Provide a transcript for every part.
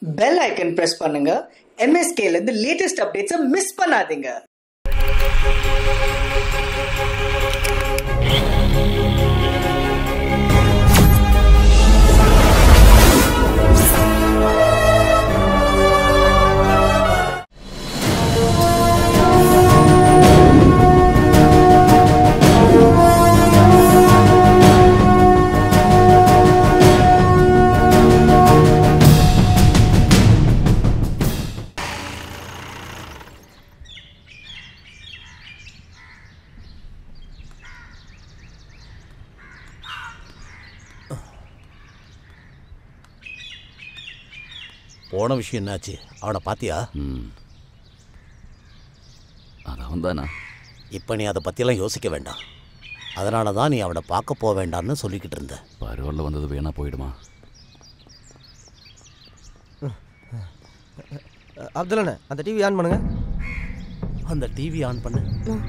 Bell icon press பண்ணுங்க MSK ல இருந்து லேட்டஸ்ட் அப்டேட்ஸை மிஸ் பண்ணாதீங்க போன விஷயம் என்னாச்சு அவனை பாத்தியா ம் அது அவன் தானா இப்போ நீ அதை பற்றியெல்லாம் யோசிக்க வேண்டாம் அதனால தான் நீ அவனை பார்க்க போக வேண்டாம்னு சொல்லிக்கிட்டு இருந்த பரவாயில்ல வந்தது வேணா போயிடுமா அப்துல்லண்ணே அந்த டிவி ஆன் பண்ணுங்க அந்த டிவி ஆன் பண்ணு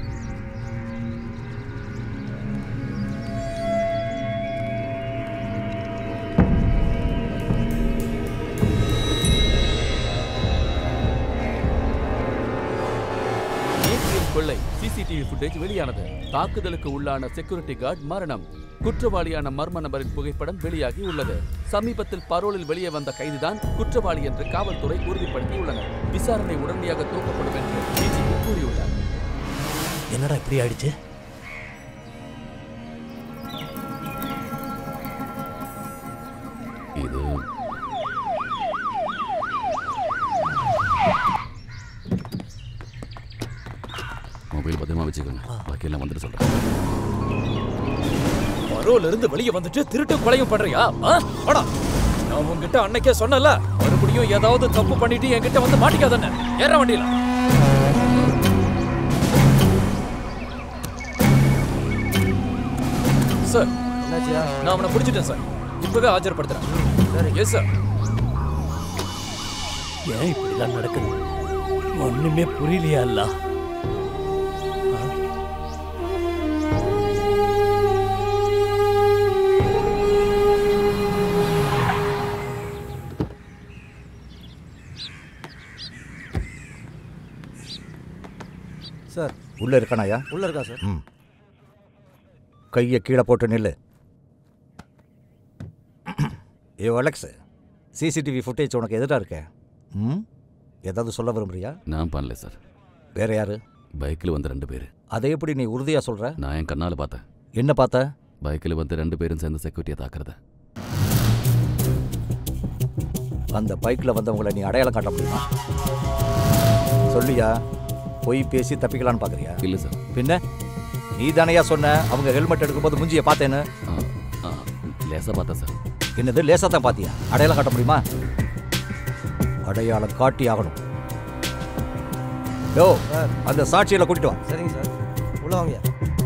ஏடிஎம் கொள்ளை சிசிடிவி ஃபுட்டேஜ் வெளியானது தாக்குதலுக்கு உள்ளான செக்யூரிட்டி கார்டு மரணம் குற்றவாளியான மர்ம நபரின் புகைப்படம் வெளியாகி உள்ளது சமீபத்தில் பரோலில் வெளியே வந்த கைதுதான் குற்றவாளி என்று காவல்துறை உறுதிப்படுத்தியுள்ளனர் விசாரணை உடனடியாக துவக்கப்படும் என்று டிஜிபி கூறியுள்ளார் என்னடா இப்படி ஆயிடுச்சு இது மொபைல் பத்திரமா வச்சுக்கோங்க பாக்கியெல்லாம் வந்துட்டு சொல்கிறேன் பரோல இருந்து வெளியே வந்துட்டு திருட்டு கொலையும் பண்றியா ஆ? வாடா நான் உன்கிட்ட அன்னைக்கே சொன்னல மறுபடியும் ஏதாவது தப்பு பண்ணிட்டு என்கிட்ட வந்து மாட்டிக்காதன்னு ஏற வண்டியில சார் என்னாச்சியா நான் அவனை பிடிச்சிட்டேன் சார் இப்பவே ஆஜர்படுத்துறேன் எஸ் சார் ஏன் இப்படிலாம் நடக்குது ஒண்ணுமே புரியலையா இல்ல சார் உள்ள இருக்கானாயா உள்ள இருக்கா சார் ம் கையை கீழே போட்டு நில்லு ஏ அலெக்ஸ் சிசிடிவி ஃபுட்டேஜ் உனக்கு எதிராக இருக்க ம் ஏதாவது சொல்ல விரும்புறியா நான் பண்ணல சார் வேற யாரு பைக்கில் வந்த ரெண்டு பேர் அதை எப்படி நீ உறுதியாக சொல்ற நான் என் கண்ணால் பார்த்தேன் என்ன பார்த்த பைக்கில் வந்து ரெண்டு பேரும் சேர்ந்து செக்யூரிட்டியை தாக்குறத அந்த பைக்கில் வந்தவங்கள நீ அடையாளம் காட்ட முடியுமா சொல்லியா பொய் பேசி தப்பிக்கலான்னு பார்க்குறியா இல்லை சார் பின்ன நீ தானையா சொன்ன அவங்க ஹெல்மெட் எடுக்கும்போது மூஞ்சியை பார்த்தேன்னு லேசாக பார்த்தேன் சார் என்னது லேசாக தான் பார்த்தியா அடையாளம் காட்ட முடியுமா அடையாளம் காட்டி ஆகணும் யோ அந்த சாட்சியில் கூட்டிட்டு வா சரிங்க சார் உள்ள வாங்க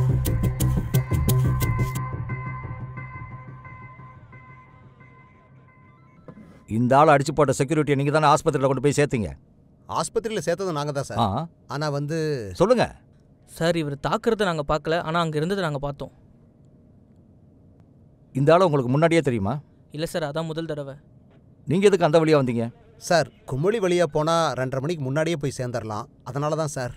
இந்த ஆள் அடிச்சு போட்ட செக்யூரிட்டியை நீங்கள் தானே ஆஸ்பத்திரியில் கொண்டு போய் சேர்த்தீங்க ஆஸ்பத்திரியில் சேர்த்தது நாங்கள் தான் ஆ சார் ஆனால் வந்து சொல்லுங்க சார் இவர் தாக்குறதை நாங்கள் பார்க்கல ஆனால் அங்கே இருந்ததை நாங்கள் பார்த்தோம் இந்த ஆள் உங்களுக்கு முன்னாடியே தெரியுமா இல்லை சார் அதான் முதல் தடவை நீங்கள் எதுக்கு அந்த வழியாக வந்தீங்க சார் குமுளி வழியாக போனால் ரெண்டரை மணிக்கு முன்னாடியே போய் சேர்ந்துடலாம் அதனால தான் சார்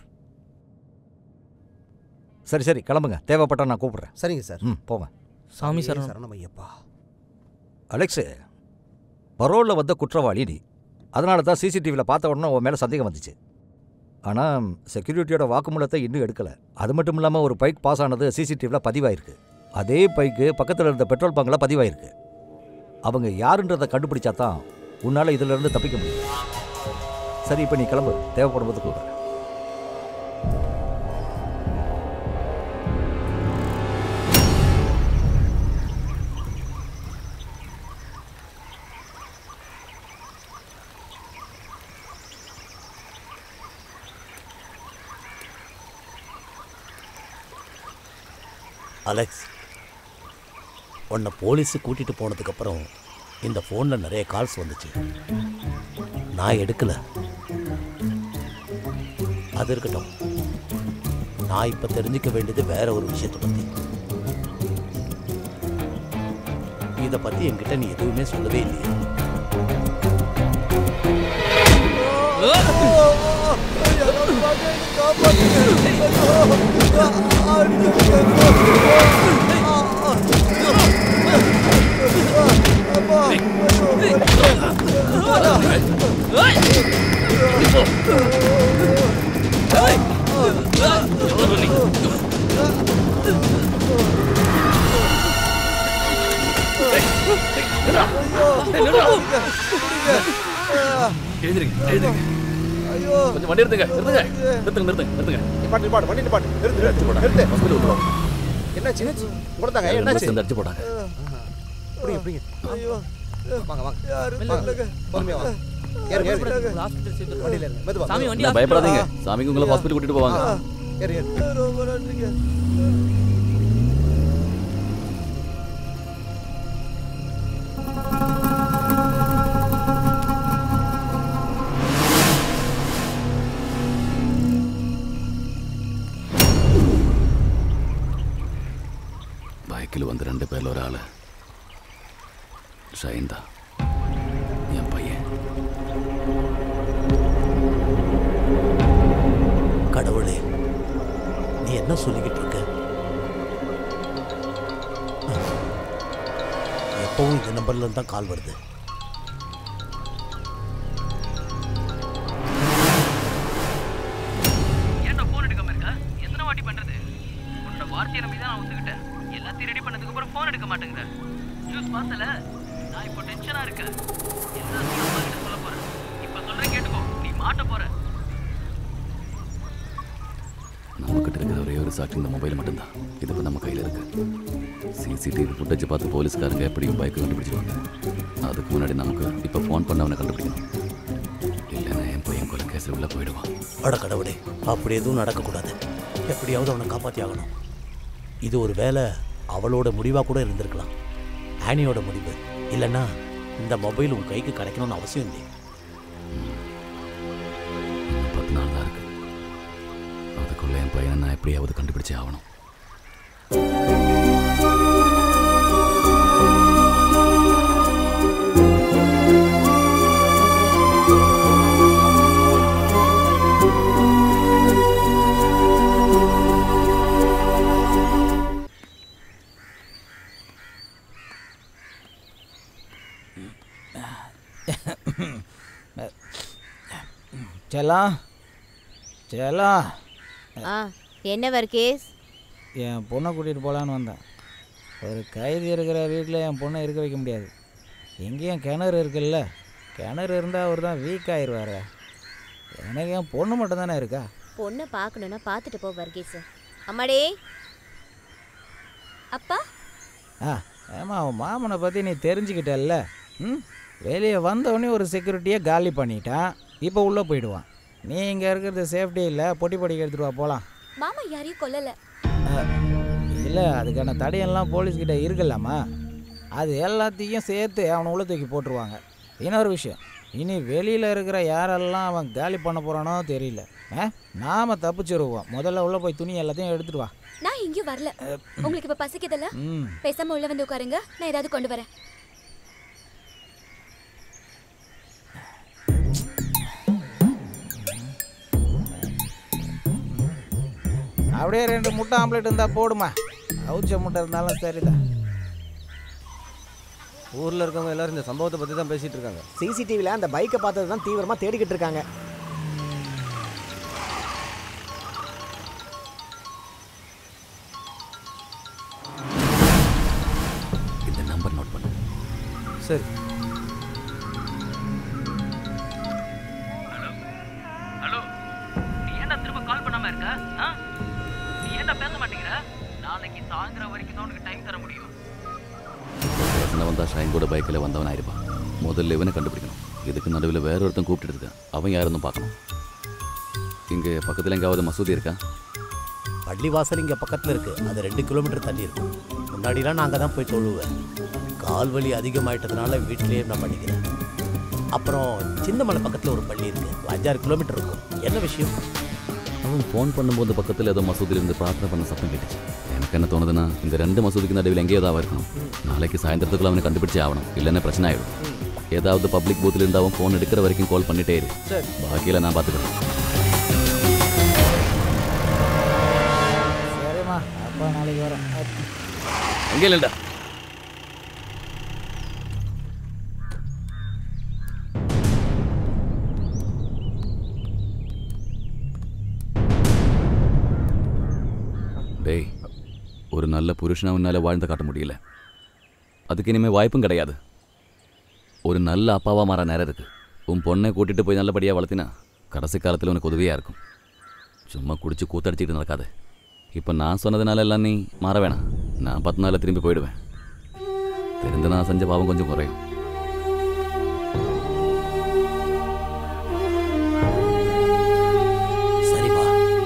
சரி சரி கிளம்புங்க தேவைப்பட்டா நான் கூப்பிட்றேன் சரிங்க சார் ம் போங்க சாமி ஏ சரணம் சரணம் ஐயப்பா அலெக்ஸு பரோலில் வந்த குற்றவாளி நீ அதனால தான் சிசிடிவியில் பார்த்த உடனே உன் மேலே சந்தேகம் வந்துச்சு ஆனால் செக்யூரிட்டியோட வாக்குமூலத்தை இன்னும் எடுக்கலை அது மட்டும் இல்லாமல் ஒரு பைக் பாஸ் ஆனது சிசிடிவியில் பதிவாயிருக்கு அதே பைக்கு பக்கத்தில் இருந்த பெட்ரோல் பங்கில் பதிவாயிருக்கு அவங்க யாருன்றதை கண்டுபிடிச்சா தான் உன்னால் இதிலிருந்து தப்பிக்க முடியும் சரி இப்போ நீ கிளம்பு தேவைப்படும் போது கூப்பிட்றேன் அலெக்ஸ் உன்னை போலீஸு கூட்டிட்டு போனதுக்கப்புறம் இந்த ஃபோனில் நிறைய கால்ஸ் வந்துச்சு நான் எடுக்கல அது இருக்கட்டும் நான் இப்போ தெரிஞ்சுக்க வேண்டியது வேற ஒரு விஷயத்தை பற்றி இதை பற்றி என்கிட்ட நீ எதுவுமே சொல்லவே இல்லையே எழுந்திருங்க எழுந்திருங்க கொஞ்சம் வண்டி எடுத்துங்க நிறுத்துங்க நிறுத்துங்க நிறுத்துங்க நிறுத்துங்க நிப்பாட்டு நிப்பாட்டு வண்டி நிப்பாட்டு நிறுத்து நிறுத்து நிறுத்து ஹாஸ்பிட்டல் விட்டுருவோம் என்னாச்சு கொடுத்தாங்க என்னாச்சு இந்த அடிச்சு போட்டாங்க புரியுங்க புரியுங்க வாங்க வாங்க வாங்க பொறுமையா வாங்க ஏறு ஏறு ஹாஸ்பிட்டல் சேர்த்து வண்டியில இருங்க மெதுவா சாமி வண்டி என்ன பயப்படாதீங்க சாமிக்கு உங்களை ஹாஸ்பிட்டல் கூட்டிட்டு போவாங்க ஏறு ஏறு ரொம்ப நன்றிங்க பைக்கில் வந்து ரெண்டு பேர்ல ஒரு ஆளு ஷைன் தான் என் பையன் கடவுளே நீ என்ன சொல்லிக்கிட்டு இருக்க எப்பவும் இந்த நம்பர்ல இருந்து தான் கால் வருது ஏன்டா ஃபோன் எடுக்காம இருக்க எத்தனை வாட்டி பண்றது உன்னோட வார்த்தையை நம்பி தான் நான் ஒத்துக்கிட்டேன் எல்லாத்தையும் ரெடி பண்ணதுக்கு அப்புறம் ஃபோன் எடுக்க மாட்டேங்கிற நியூஸ் பார்த்தல நான் இப்போ டென்ஷனா இருக்கேன் எல்லாத்தையும் அம்மா கிட்ட சொல்ல போறேன் இப்போ சொல்றேன் கேட்டுக்கோ நீ மாட்ட போற நம்மக்கிட்ட இருக்கிற ஒரே ஒரு சாட்சி இந்த மொபைல் மட்டும்தான் இது இப்போ நம்ம கையில் இருக்கு சிசிடிவி ஃபுட்டேஜ் பார்த்து போலீஸ்காரங்க எப்படியும் பைக்கை கண்டுபிடிச்சிருவாங்க அதுக்கு முன்னாடி நமக்கு இப்போ ஃபோன் பண்ணவனை கண்டுபிடிக்கணும் இல்லைன்னா என் பையன் கொலை கேஸ் உள்ள போயிடுவான் அட கடவுளே அப்படி எதுவும் நடக்கக்கூடாது எப்படியாவது அவனை காப்பாற்றி ஆகணும் இது ஒரு வேலை அவளோட முடிவாக கூட இருந்திருக்கலாம் ஆனியோட முடிவு இல்லைன்னா இந்த மொபைல் உன் கைக்கு கிடைக்கணும்னு அவசியம் இல்லை இன்னும் பத்து நாள் தான் இருக்கு அதுக்குள்ள என் பையனை நான் எப்படியாவது கண்டுபிடிச்சே ஆகணும் செல்லாம் செல்லாம் ஆ என்ன வர்க்கேஸ் என் பொண்ணை கூட்டிகிட்டு போகலான்னு வந்தேன் ஒரு கைதி இருக்கிற வீட்டில் என் பொண்ணை இருக்க வைக்க முடியாது எங்கேயும் கிணறு இருக்குல்ல கிணறு இருந்தால் அவர் தான் வீக் ஆயிடுவார் எனக்கு என் பொண்ணு மட்டும் தானே இருக்கா பொண்ணை பார்க்கணுன்னா பார்த்துட்டு போ வர்க்கீஸ் அம்மாடே அப்பா ஆ ஏமா அவன் மாமனை பற்றி நீ தெரிஞ்சுக்கிட்டல்ல ம் வெளியே வந்தவொடனே ஒரு செக்யூரிட்டியை காலி பண்ணிட்டான் இப்போ உள்ளே போயிடுவான் நீ இங்கே இருக்கிறது சேஃப்டி இல்லை பொட்டி பொடிக்கு எடுத்துகிட்டு வா போகலாம் மாமா யாரையும் கொல்லல இல்லை அதுக்கான தடையெல்லாம் போலீஸ்கிட்ட இருக்குல்லம்மா அது எல்லாத்தையும் சேர்த்து அவனை உள்ள தூக்கி போட்டுருவாங்க இன்னொரு விஷயம் இனி வெளியில் இருக்கிற யாரெல்லாம் அவன் காலி பண்ண போகிறானோ தெரியல ஆ நாம் தப்பிச்சிருவோம் முதல்ல உள்ளே போய் துணி எல்லாத்தையும் எடுத்துட்டு வா நான் இங்கேயும் வரல உங்களுக்கு இப்ப பசிக்குதுல்ல ம் பேசாம உள்ள வந்து உட்காருங்க நான் ஏதாவது கொண்டு வரேன் அப்படியே ரெண்டு முட்டை ஆம்லேட் இருந்தால் போடுமா அவுச்ச முட்டை இருந்தாலும் சரிதான் ஊரில் இருக்கவங்க எல்லாரும் இந்த சம்பவத்தை பற்றி தான் பேசிகிட்டு இருக்காங்க சிசிடிவியில் அந்த பைக்கை பார்த்தது தான் தீவிரமாக தேடிக்கிட்டு இருக்காங்க இந்த நம்பர் நோட் பண்ணு சரி ஹலோ நீ ஏன்டா திரும்ப கால் பண்ணாம இருக்க ஆ? நீ ஏன்டா பேச மாட்டேங்கிற நாளைக்கு சாயந்தரம் வரைக்கும் தான் உனக்கு டைம் தர முடியும் பிரச்சனை வந்தா ஷைன் கூட பைக்கில் வந்தவன் ஆயிருப்பான் முதல்ல இவனை கண்டுபிடிக்கணும் இதுக்கு நடுவில் வேற ஒருத்தன் கூப்பிட்டு இருக்கான் அவன் யாருன்னு பார்க்கணும் இங்கே பக்கத்தில் எங்காவது மசூதி இருக்கா பள்ளிவாசல் இங்கே பக்கத்தில் இருக்குது அது ரெண்டு கிலோமீட்டர் தள்ளி இருக்கும் முன்னாடிலாம் நான் அங்கே தான் போய் தொழுவேன் கால் வலி அதிகமாயிட்டதுனால வீட்டிலேயே நான் பண்ணிக்கிறேன் அப்புறம் சின்னமலை பக்கத்தில் ஒரு பள்ளி இருக்குது அஞ்சாறு கிலோமீட்டர் இருக்கும் என்ன விஷயம் அவன் ஃபோன் பண்ணும்போது பக்கத்தில் ஏதோ மசூதியிலிருந்து பிரார்த்தனை பண்ண சத்தம் கேட்டுச்சு எனக்கு என்ன தோணுதுன்னா இந்த ரெண்டு மசூதிக்கு நடுவில் எங்கேயோ தான் இருக்கணும் நாளைக்கு சாயந்தரத்துக்குள்ள அவனை கண்டுபிடிச்சே ஆகணும் இல்லைன்னா பிரச்சனை ஆயிடும் ஏதாவது பப்ளிக் பூத்தில் இருந்தாவும் ஃபோன் எடுக்கிற வரைக்கும் கால் பண்ணிட்டே இரு சரி. பாக்கியில் நான் பார்த்துக்கிறேன் சரிம்மா அப்பா நாளைக்கு வரேன் அங்கே இல்லைடா டேய் ஒரு நல்ல புருஷனா உன்னால வாழ்ந்து காட்ட முடியல அதுக்கு இனிமே வாய்ப்பும் கிடையாது ஒரு நல்ல அப்பாவா மாற நேரம் இருக்கு உன் பொண்ணை கூட்டிட்டு போய் நல்லபடியாக வளர்த்தினா கடைசி காலத்தில் உனக்கு உதவியாக இருக்கும் சும்மா குடிச்சு கூத்தடிச்சிட்டு நடக்காது இப்போ நான் சொன்னதுனால எல்லாம் நீ மாற வேணாம் நான் பத்து நாளில் திரும்பி போயிடுவேன் தெரிந்து நான் செஞ்ச பாவம் கொஞ்சம் குறையும் சரிப்பா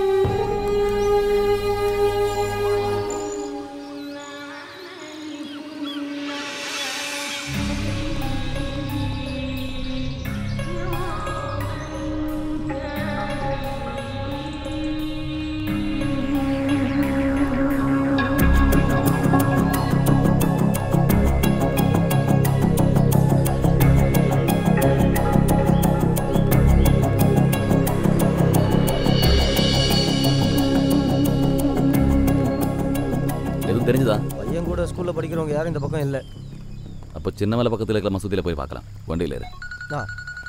எதுவும் தெரிஞ்சுதா பையன் கூட ஸ்கூலில் படிக்கிறவங்க யாரும் இந்த பக்கம் இல்லை அப்போ சின்னமலை பக்கத்தில் இருக்கிற மசூதியில் போய் பார்க்கலாம் வண்டியில் இரு ஆ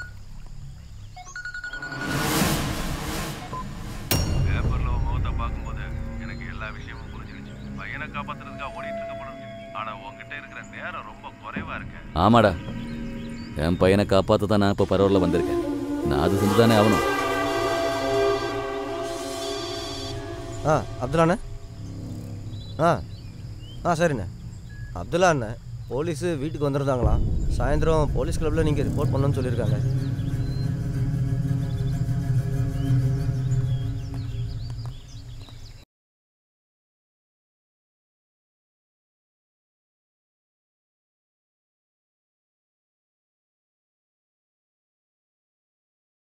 பேப்பர்ல உன் முகத்தை பார்க்கும்போது எனக்கு எல்லா விஷயமும் புரிஞ்சிருச்சு பையனை காப்பாத்துறதுக்காக ஓடிட்டு இருக்க போல இருக்கு. ஆனா உன்கிட்ட இருக்கிற நேரம் ரொம்ப குறைவா இருக்கு ஆமாடா என் பையனை காப்பாற்ற தான் நான் இப்போ பரவாயில்ல வந்திருக்கேன் நான் அது செஞ்சு தானே ஆகணும் ஆ அப்துல்லாண்ணே ஆ ஆ சரிண்ணே அப்துல்லா அண்ணே போலீஸு வீட்டுக்கு வந்திருந்தாங்களாம் சாயந்தரம் போலீஸ் கிளப்பில் நீங்கள் ரிப்போர்ட் பண்ணணும்னு சொல்லியிருக்காங்க